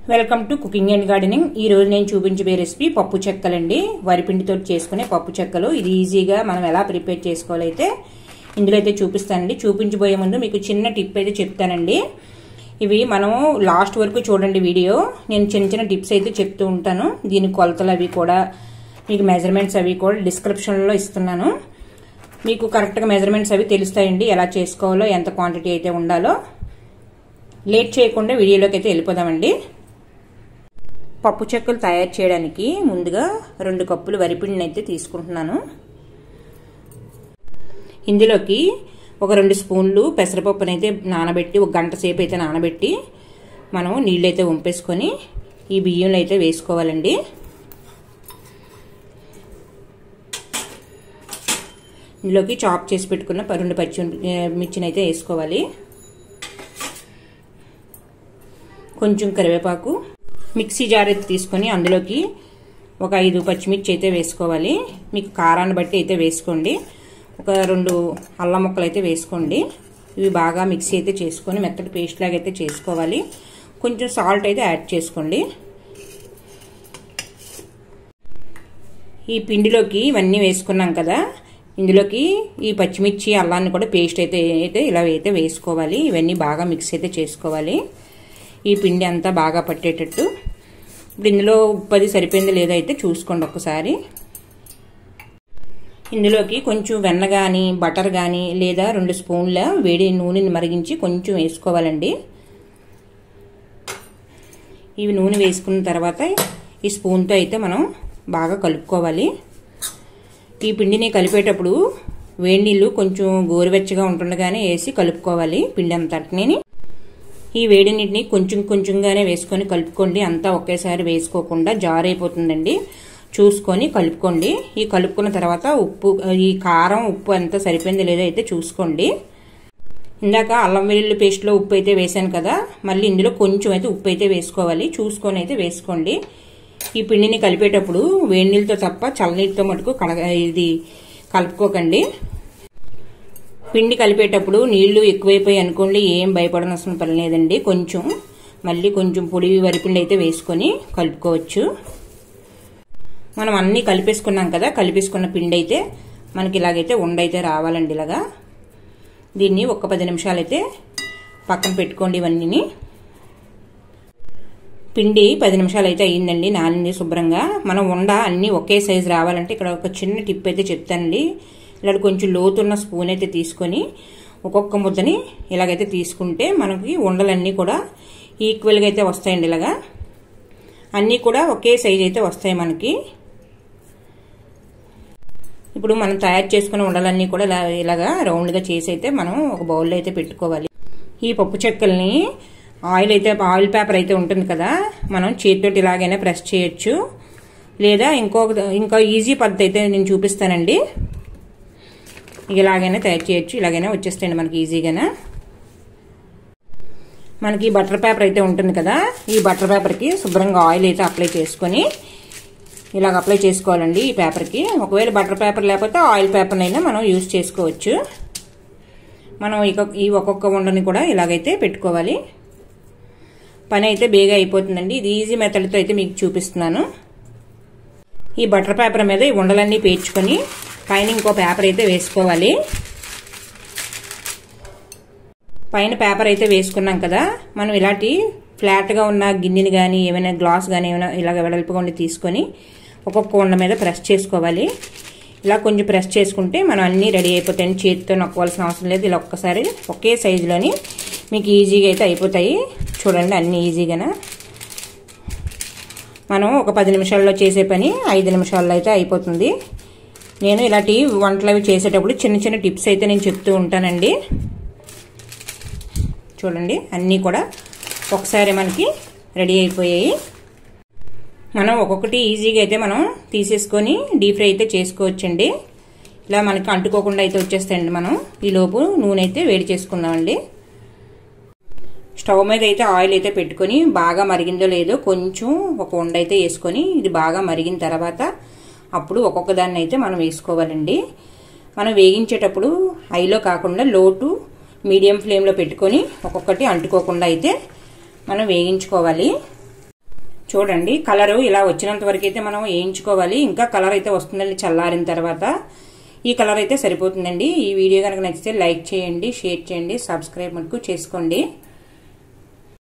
welcome to cooking and gardening ఈ రోజు నేను చూపించబోయే రెసిపీ పప్పు చెక్కలండి వరిపిండితో చేసుకునే పప్పు చెక్కలు ఇది ఈజీగా మనం ఎలా ప్రిపేర్ చేసుకోవాలైతే ఇందులో అయితే చూపిస్తానండి చూపించబోయే ముందు మీకు చిన్న టిప్ అయితే చెప్తానండి ఇవి మనం లాస్ట్ వరకు చూడండి వీడియో నేను చిన్న చిన్న టిప్స్ అయితే చెప్తూ ఉంటాను దీని కొలతలు అవి కూడా మీకు మెజర్మెంట్స్ అవి కూడా డిస్క్రిప్షన్లో ఇస్తున్నాను మీకు కరెక్ట్గా మెజర్మెంట్స్ అవి తెలుస్తాయండి ఎలా చేసుకోవాలో ఎంత క్వాంటిటీ అయితే ఉండాలో లేట్ చేయకుండా వీడియోలోకి అయితే వెళ్ళిపోదామండి పప్పు చెక్కలు తయారు చేయడానికి ముందుగా రెండు కప్పులు వరిపిండిని అయితే తీసుకుంటున్నాను ఇందులోకి ఒక రెండు స్పూన్లు పెసరపప్పుని అయితే నానబెట్టి ఒక గంట సేపు అయితే నానబెట్టి మనం నీళ్ళు అయితే వంపేసుకొని ఈ బియ్యంలో అయితే వేసుకోవాలండి ఇందులోకి చాప్ చేసి పెట్టుకున్న రెండు పచ్చి మిర్చిని అయితే వేసుకోవాలి కొంచెం కరివేపాకు మిక్సీ జార్ అయితే తీసుకొని అందులోకి ఒక ఐదు పచ్చిమిర్చి అయితే వేసుకోవాలి మీకు కారాన్ని బట్టి అయితే వేసుకోండి ఒక రెండు అల్లం ముక్కలు అయితే వేసుకోండి ఇవి బాగా మిక్సీ అయితే చేసుకొని మెత్తటి పేస్ట్ లాగా అయితే చేసుకోవాలి కొంచెం సాల్ట్ అయితే యాడ్ చేసుకోండి ఈ పిండిలోకి ఇవన్నీ వేసుకున్నాం కదా ఇందులోకి ఈ పచ్చిమిర్చి అల్లాన్ని కూడా పేస్ట్ అయితే అయితే ఇలా అయితే వేసుకోవాలి ఇవన్నీ బాగా మిక్స్ అయితే చేసుకోవాలి ఈ పిండి అంతా బాగా పట్టేటట్టు ఇప్పుడు ఇందులో ఉప్పు అది సరిపోయింది లేదా అయితే చూసుకోండి ఒక్కసారి ఇందులోకి కొంచెం వెన్న కానీ బటర్ కానీ లేదా రెండు స్పూన్ల వేడి నూనెని మరిగించి కొంచెం వేసుకోవాలండి ఇవి నూనె వేసుకున్న తర్వాత ఈ స్పూన్తో అయితే మనం బాగా కలుపుకోవాలి ఈ పిండిని కలిపేటప్పుడు వేడి నీళ్ళు కొంచెం గోరువెచ్చగా ఉంటుండగానే వేసి కలుపుకోవాలి పిండి అంతటిని ఈ వేడి నీటిని కొంచెం కొంచెంగానే వేసుకొని కలుపుకోండి అంతా ఒకేసారి వేసుకోకుండా జార్ అయిపోతుందండి చూసుకొని కలుపుకోండి ఈ కలుపుకున్న తర్వాత ఉప్పు ఈ కారం ఉప్పు అంతా సరిపోయింది లేదో అయితే చూసుకోండి ఇందాక అల్లం వెల్లుల్లి పేస్ట్లో ఉప్పు అయితే వేసాను కదా మళ్ళీ ఇందులో కొంచెం అయితే ఉప్పు అయితే వేసుకోవాలి చూసుకొని అయితే వేసుకోండి ఈ పిండిని కలిపేటప్పుడు వేడి నీళ్ళతో తప్ప చల్లనీటితో మటుకు కడగ ఇది కలుపుకోకండి పిండి కలిపేటప్పుడు నీళ్లు ఎక్కువైపోయి అనుకోండి ఏం భయపడనవసరం పని లేదండి కొంచెం మళ్ళీ కొంచెం పొడి వరిపిండి అయితే వేసుకొని కలుపుకోవచ్చు మనం అన్నీ కలిపేసుకున్నాం కదా కలిపేసుకున్న పిండి అయితే మనకి ఇలాగైతే ఉండైతే రావాలండి ఇలాగా దీన్ని ఒక పది నిమిషాలు అయితే పక్కన పెట్టుకోండి ఇవన్నీ పిండి పది నిమిషాలు అయితే అయ్యిందండి నానింది శుభ్రంగా మనం ఉండ అన్నీ ఒకే సైజు రావాలంటే ఇక్కడ ఒక చిన్న టిప్ అయితే చెప్తానండి ఇలా కొంచెం లోతున్న స్పూన్ అయితే తీసుకొని ఒక్కొక్క ముద్దని ఇలాగైతే తీసుకుంటే మనకి ఉండలన్నీ కూడా ఈక్వల్గా అయితే వస్తాయండి ఇలాగా అన్నీ కూడా ఒకే సైజ్ అయితే వస్తాయి మనకి ఇప్పుడు మనం తయారు చేసుకున్న ఉండలన్నీ కూడా ఇలా ఇలాగా రౌండ్గా చేసి అయితే మనం ఒక బౌల్లో అయితే పెట్టుకోవాలి ఈ పప్పు చెక్కల్ని ఆయిల్ అయితే ఆయిల్ పేపర్ అయితే ఉంటుంది కదా మనం చేతితోటి ఇలాగైనా ప్రెస్ చేయొచ్చు లేదా ఇంకొక ఇంకా ఈజీ పద్ధతి అయితే నేను చూపిస్తానండి ఇలాగైనా తయారు చేయొచ్చు ఇలాగైనా వచ్చేస్తాయండి మనకి ఈజీగానే మనకి బటర్ పేపర్ అయితే ఉంటుంది కదా ఈ బటర్ పేపర్కి శుభ్రంగా ఆయిల్ అయితే అప్లై చేసుకొని ఇలాగ అప్లై చేసుకోవాలండి ఈ పేపర్కి ఒకవేళ బటర్ పేపర్ లేకపోతే ఆయిల్ పేపర్నైనా మనం యూజ్ చేసుకోవచ్చు మనం ఇక ఈ ఒక్కొక్క ఉండని కూడా ఇలాగైతే పెట్టుకోవాలి పని అయితే బేగా అయిపోతుందండి ఇది ఈజీ మెథడ్తో అయితే మీకు చూపిస్తున్నాను ఈ బటర్ పేపర్ మీద ఈ ఉండలన్నీ పేర్చుకొని పైన ఇంకో పేపర్ అయితే వేసుకోవాలి పైన పేపర్ అయితే వేసుకున్నాం కదా మనం ఇలాంటి ఫ్లాట్గా ఉన్న గిన్నెని కానీ ఏమైనా గ్లాస్ కానీ ఏమైనా ఇలాగ వెడల్పుగా ఉండి తీసుకొని ఒక్కొక్క ఉండ మీద ప్రెస్ చేసుకోవాలి ఇలా కొంచెం ప్రెస్ చేసుకుంటే మనం అన్నీ రెడీ అయిపోతాయి చేతితో నొక్కవలసిన అవసరం లేదు ఇలా ఒక్కసారి ఒకే సైజులోని మీకు ఈజీగా అయితే అయిపోతాయి చూడండి అన్నీ ఈజీగానే మనం ఒక పది నిమిషాల్లో చేసే పని ఐదు నిమిషాల్లో అయితే అయిపోతుంది నేను ఇలాంటి వంటలు అవి చేసేటప్పుడు చిన్న చిన్న టిప్స్ అయితే నేను చెప్తూ ఉంటానండి చూడండి అన్నీ కూడా ఒకసారి మనకి రెడీ అయిపోయాయి మనం ఒక్కొక్కటి ఈజీగా అయితే మనం తీసేసుకొని డీప్ ఫ్రై అయితే చేసుకోవచ్చండి ఇలా మనకి అంటుకోకుండా అయితే వచ్చేస్తాయండి మనం ఈలోపు నూనె అయితే వేడి చేసుకుందామండి స్టవ్ మీద అయితే ఆయిల్ అయితే పెట్టుకొని బాగా మరిగిందో లేదో కొంచెం ఒక వండ అయితే వేసుకొని ఇది బాగా మరిగిన తర్వాత అప్పుడు ఒక్కొక్క దాన్ని అయితే మనం వేసుకోవాలండి మనం వేగించేటప్పుడు హైలో కాకుండా లోటు మీడియం ఫ్లేమ్లో పెట్టుకొని ఒక్కొక్కటి అంటుకోకుండా అయితే మనం వేగించుకోవాలి చూడండి కలరు ఇలా వచ్చినంత వరకు అయితే మనం వేయించుకోవాలి ఇంకా కలర్ అయితే వస్తుందండి చల్లారిన తర్వాత ఈ కలర్ అయితే సరిపోతుందండి ఈ వీడియో కనుక నచ్చితే లైక్ చేయండి షేర్ చేయండి సబ్స్క్రైబ్ మనకు చేసుకోండి